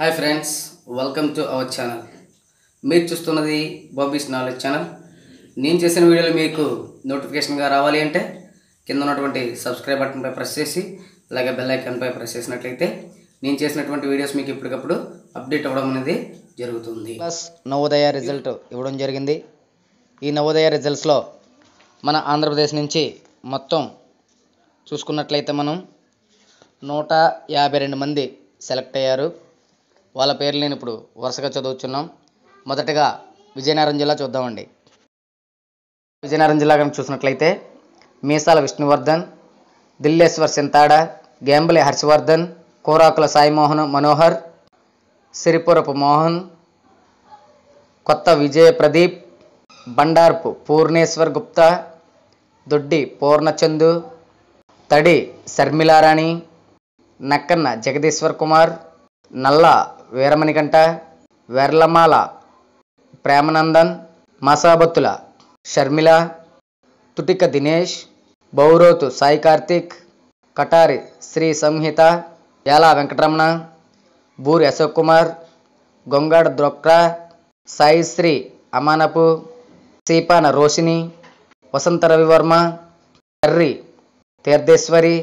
hi friends welcome to our channel మీరు చూస్తున్నది Bobby's knowledge channel నేను చేసిన వీడియోలు మీకు నోటిఫికేషన్గా రావాలి అంటే కింద ఉన్నటువంటి సబ్స్క్రైబ్ బటన్పై ప్రెస్ చేసి అలాగే బెల్ ఐకాన్పై ప్రెస్ చేసినట్లయితే నేను చేసినటువంటి వీడియోస్ మీకు ఎప్పటికప్పుడు అప్డేట్ అవ్వడం అనేది జరుగుతుంది ప్లస్ నవోదయ రిజల్ట్ ఇవ్వడం జరిగింది ఈ నవోదయ రిజల్ట్స్లో మన ఆంధ్రప్రదేశ్ నుంచి మొత్తం చూసుకున్నట్లయితే మనం నూట యాభై రెండు మంది సెలెక్ట్ అయ్యారు వాళ్ళ పేర్లు నేను ఇప్పుడు వరుసగా చదువుతున్నాం మొదటగా విజయనగరం జిల్లా చూద్దామండి విజయనగరం జిల్లా కనుక చూసినట్లయితే మీసాల విష్ణువర్ధన్ దిల్లేశ్వర్ సింతాడ గేంబలి హర్షవర్ధన్ కోరాకుల సాయిమోహన్ మనోహర్ సిరిపురపు మోహన్ కొత్త విజయ ప్రదీప్ బండార్పు పూర్ణేశ్వర్ గుప్తా దొడ్డి పూర్ణచందు తడి శర్మిలారాణి నక్కన్న జగదీశ్వర్ కుమార్ నల్ల వీరమణికంట వెర్లమాల ప్రేమనందన్ మసాబత్తుల షర్మిల తుటిక దినేష్ బౌరోతు సాయి కార్తిక్ కటారి శ్రీ సంహిత యాలా వెంకటరమణ బూరి అశోక్ కుమార్ గొంగాడ ద్రొక్రా సాయి శ్రీ అమానపు సీపాన రోషిని వసంత రవివర్మ కర్రి తీర్థేశ్వరి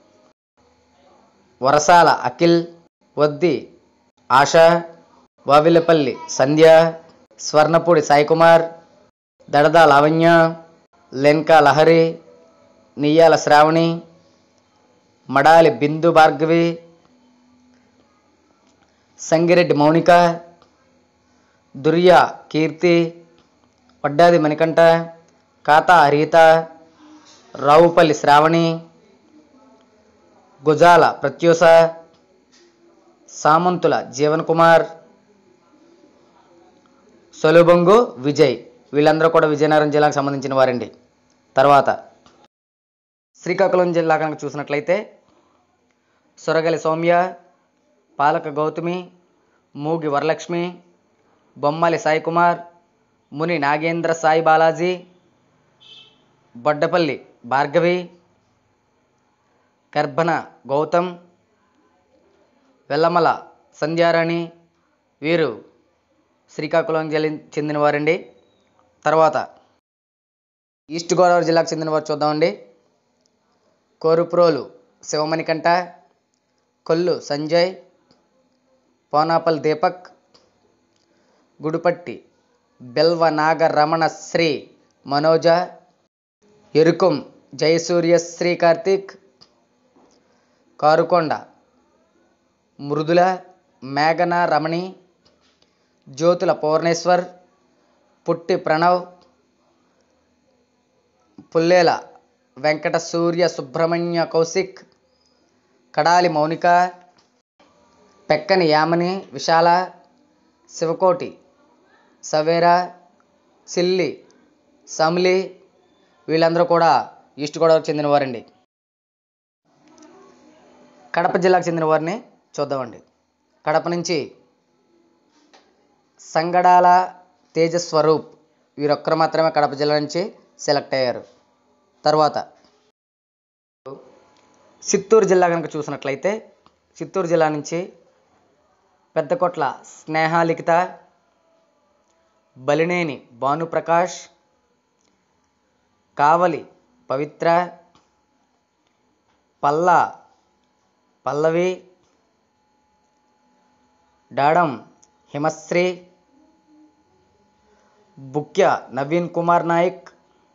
వరసాల అఖిల్ వద్ది ఆశ వావిలపల్లి సంధ్య స్వర్ణపూడి సాయికుమార్ దడద లావణ్య లెన్కా లహరి నియ్యాల శ్రావణి మడాలి బిందు భార్గవి సంగిరెడ్డి మౌనిక దుర్య కీర్తి వడ్డాది మణికంఠ కాతా హరిత రావుపల్లి శ్రావణి గుజాల ప్రత్యూష సామంతుల జీవన్ కుమార్ సొలుబొంగు విజయ్ వీళ్ళందరూ కూడా విజయనగరం జిల్లాకు సంబంధించిన వారండి తర్వాత శ్రీకాకుళం జిల్లా కనుక చూసినట్లయితే సొరగలి సౌమ్య పాలక గౌతమి మూగి వరలక్ష్మి బొమ్మలి సాయి కుమార్ ముని నాగేంద్ర సాయి బాలాజీ బొడ్డపల్లి భార్గవి గర్భన గౌతమ్ వెల్లమల సంధ్యారాణి వీరు శ్రీకాకుళం జిల్లా చెందినవారండి తర్వాత ఈస్ట్ గోదావరి జిల్లాకు చెందినవారు చూద్దామండి కోరుప్రోలు శివమణికంఠ కొల్లు సంజయ్ పోనాపల్ దీపక్ గుడిపట్టి బెల్వ నాగ రమణ శ్రీ మనోజ ఎరుకుం జయసూర్య శ్రీ కార్తిక్ కారుకొండ మృదుల మేఘన రమణి జ్యోతుల పౌర్ణేశ్వర్ పుట్టి ప్రణవ్ పుల్లేల వెంకట సూర్య సుబ్రహ్మణ్య కౌశిక్ కడాలి మౌనిక పెక్కని యామని విశాల శివకోటి సవేరా సిల్లి సమ్లి వీళ్ళందరూ కూడా ఈస్ట్ గోదావరికి చెందిన వారండి కడప జిల్లాకు చెందిన వారిని చూద్దామండి కడప నుంచి సంగడాల తేజస్వరూప్ వీరొక్కరు మాత్రమే కడప జిల్లా నుంచి సెలెక్ట్ అయ్యారు తర్వాత చిత్తూరు జిల్లా కనుక చూసినట్లయితే చిత్తూరు జిల్లా నుంచి పెద్దకొట్ల స్నేహాలిఖిత బలినేని భానుప్రకాష్ కావలి పవిత్ర పల్లా పల్లవి డాడం హిమశ్రీ బుక్య నవీన్ కుమార్ నాయక్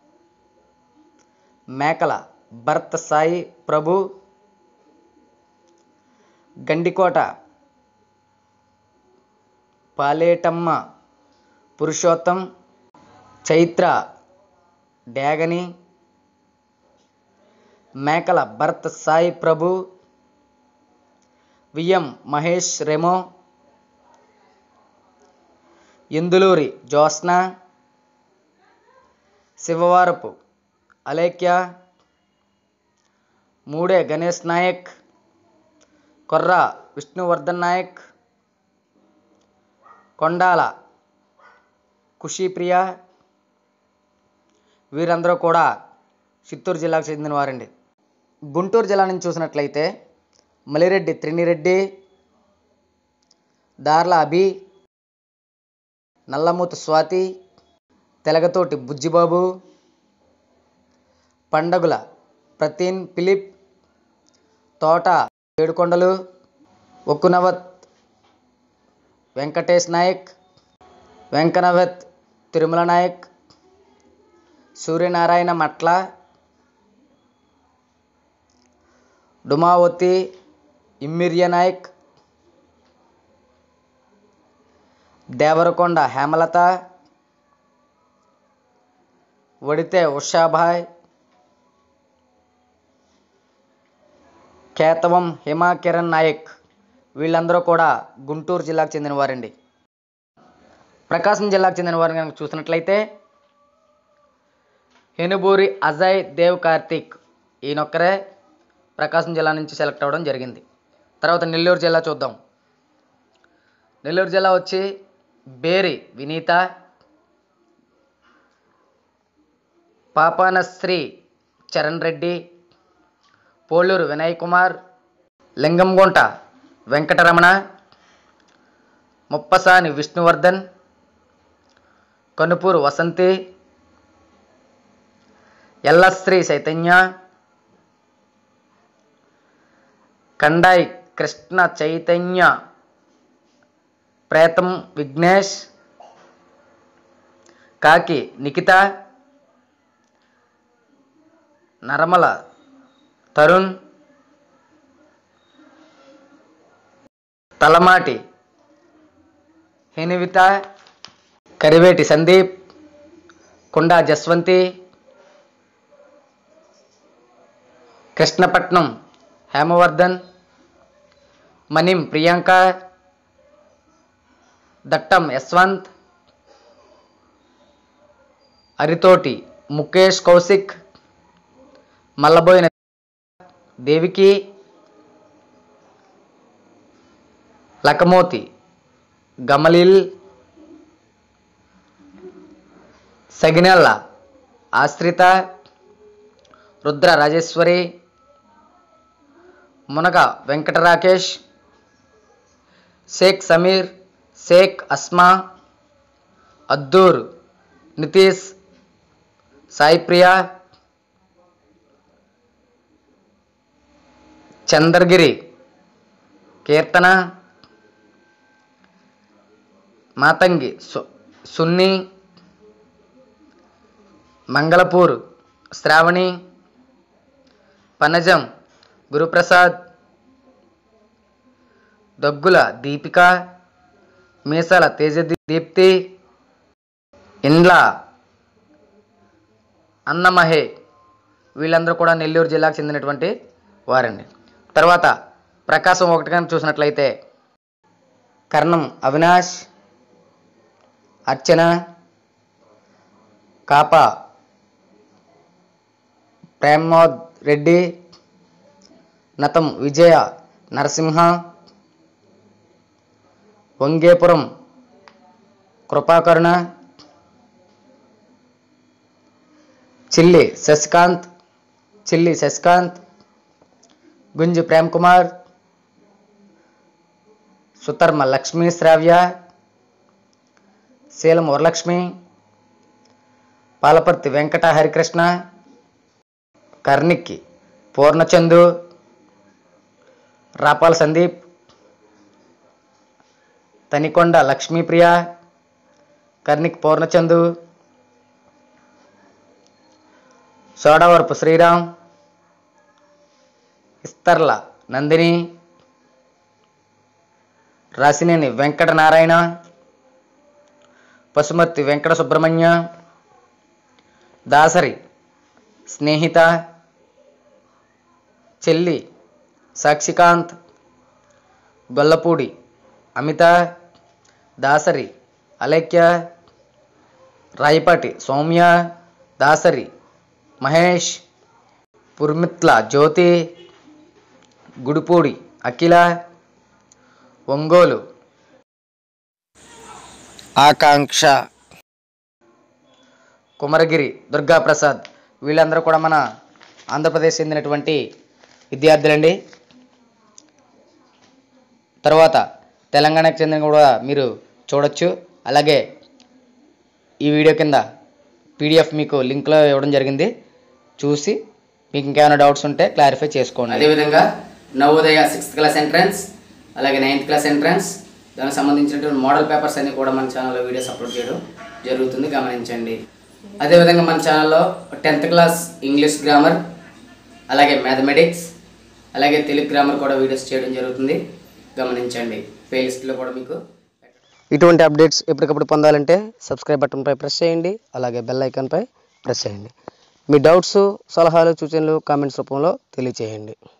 మేకల భరత్ సాయి ప్రభు గండికోట పాలేటమ్మ పురుషోత్తం చైత్ర డ్యాగని మేకల భరత్ సాయి ప్రభు విఎం మహేష్ రెమో ఇందులూరి జ్యోత్స్న శివవారపు అలేఖ్య మూడే గణేష్ నాయక్ కొర్ర విష్ణువర్ధన్ నాయక్ కొండాల ఖుషీప్రియ వీరందరూ కూడా చిత్తూరు జిల్లాకు చెందిన వారండి గుంటూరు జిల్లా నుంచి చూసినట్లయితే మలిరెడ్డి త్రినిరెడ్డి దార్ల అభి నల్లమూతు స్వాతి తెలగతోటి బుజ్జిబాబు పండగుల ప్రతీన్ ఫిలిప్ తోట ఏడుకొండలు ఒక్కునవత్ వెంకటేష్ నాయక్ వెంకనవత్ తిరుమల నాయక్ సూర్యనారాయణ మట్ల డుమావతి ఇమ్మిర్య నాయక్ దేవరకొండ హేమలత వడితే ఉషాభాయ్ కేతవం హిమా కిరణ్ నాయక్ వీళ్ళందరూ కూడా గుంటూరు జిల్లాకు చెందిన వారండి ప్రకాశం జిల్లాకు చెందిన వారిని కనుక చూసినట్లయితే హెనుబూరి అజయ్ దేవ్ కార్తిక్ ఈయనొక్కరే ప్రకాశం జిల్లా నుంచి సెలెక్ట్ అవ్వడం జరిగింది తర్వాత నెల్లూరు జిల్లా చూద్దాం నెల్లూరు జిల్లా వచ్చి బేరి వినీత పాపానశ్రీ చరణ్ రెడ్డి పోలూరు వినయ్ కుమార్ లింగంగుంట వెంకటరమణ ముప్పసాని విష్ణువర్ధన్ కనుపూరు వసంతి ఎల్లశ్రీ చైతన్య కండాయి కృష్ణ చైతన్య ప్రేతం విఘ్నేష్ కాకి నిఖిత నరమల తరుణ్ తలమాటి హేనివిత కరివేటి సందీప్ కుండా జస్వంతి కృష్ణపట్నం హేమవర్ధన్ మనిం ప్రియాంక దట్టం యశ్వంత్ అరితోటి ముఖేష్ కౌశిక్ మల్లబోయిన దేవికి లకమోతి గమలిల్ సగినెల్ల ఆశ్రిత రుద్ర రాజేశ్వరి మునగ వెంకట రాకేష్ షేక్ సమీర్ షేక్ అస్మా అద్దూర్ నితీష్ సాయి ప్రియా చంద్రగిరి కీర్తన మాతంగి సు సున్ని మంగళపూర్ శ్రావణి పనజం గురుప్రసాద్ దగ్గుల దీపిక మీసాల తేజ దీప్తి ఇండ్ల అన్నమహే వీళ్ళందరూ కూడా నెల్లూరు జిల్లాకు చెందినటువంటి వారండి తర్వాత ప్రకాశం ఒకటి కనుక చూసినట్లయితే కర్ణం అవినాష్ అర్చన కాప ప్రేమోద్ రెడ్డి నతం విజయ నరసింహ వంగేపురం కృపాకరుణ చిల్లి శశికాంత్ చిల్లి శశికాంత్ గుంజి ప్రేమ్ కుమార్ సుతర్మ లక్ష్మీ శ్రావ్య శీలం వరలక్ష్మి పాలపర్తి వెంకట హరికృష్ణ కర్ణిక్కి పూర్ణచందు రాపాల సందీప్ తనికొండ లక్ష్మీప్రియ కర్ణిక్ పూర్ణచందు సోడవరపు శ్రీరామ్ ఇస్తర్ల నందిని రాసినేని వెంకట నారాయణ పశుమర్తి వెంకట సుబ్రహ్మణ్య దాసరి స్నేహిత చెల్లి సాక్షికాంత్ గొల్లపూడి అమిత దాసరి అలేఖ్య రాయపాటి సౌమ్య దాసరి మహేష్ పుర్మిత్ల జ్యోతి గుడిపూడి అఖిల ఒంగోలు ఆకాంక్ష కుమరగిరి దుర్గాప్రసాద్ వీళ్ళందరూ కూడా మన ఆంధ్రప్రదేశ్ చెందినటువంటి విద్యార్థులండి తర్వాత తెలంగాణకు చెందిన కూడా మీరు చూడొచ్చు అలాగే ఈ వీడియో కింద పీడిఎఫ్ మీకు లింక్లో ఇవ్వడం జరిగింది చూసి మీకు ఇంకేమైనా డౌట్స్ ఉంటే క్లారిఫై చేసుకోండి అదేవిధంగా నవోదయ సిక్స్త్ క్లాస్ ఎంట్రన్స్ అలాగే నైన్త్ క్లాస్ ఎంట్రన్స్ దానికి సంబంధించినటువంటి మోడల్ పేపర్స్ అన్ని కూడా మన ఛానల్లో వీడియోస్ అప్లోడ్ చేయడం జరుగుతుంది గమనించండి అదేవిధంగా మన ఛానల్లో టెన్త్ క్లాస్ ఇంగ్లీష్ గ్రామర్ అలాగే మ్యాథమెటిక్స్ అలాగే తెలుగు గ్రామర్ కూడా వీడియోస్ చేయడం జరుగుతుంది గమనించండి ప్లేలిస్ట్లో కూడా మీకు ఇటువంటి అప్డేట్స్ ఎప్పటికప్పుడు పొందాలంటే సబ్స్క్రైబ్ బటన్పై ప్రెస్ చేయండి అలాగే బెల్ ఐకాన్పై ప్రెస్ చేయండి మీ డౌట్స్ సలహాలు సూచనలు కామెంట్స్ రూపంలో తెలియచేయండి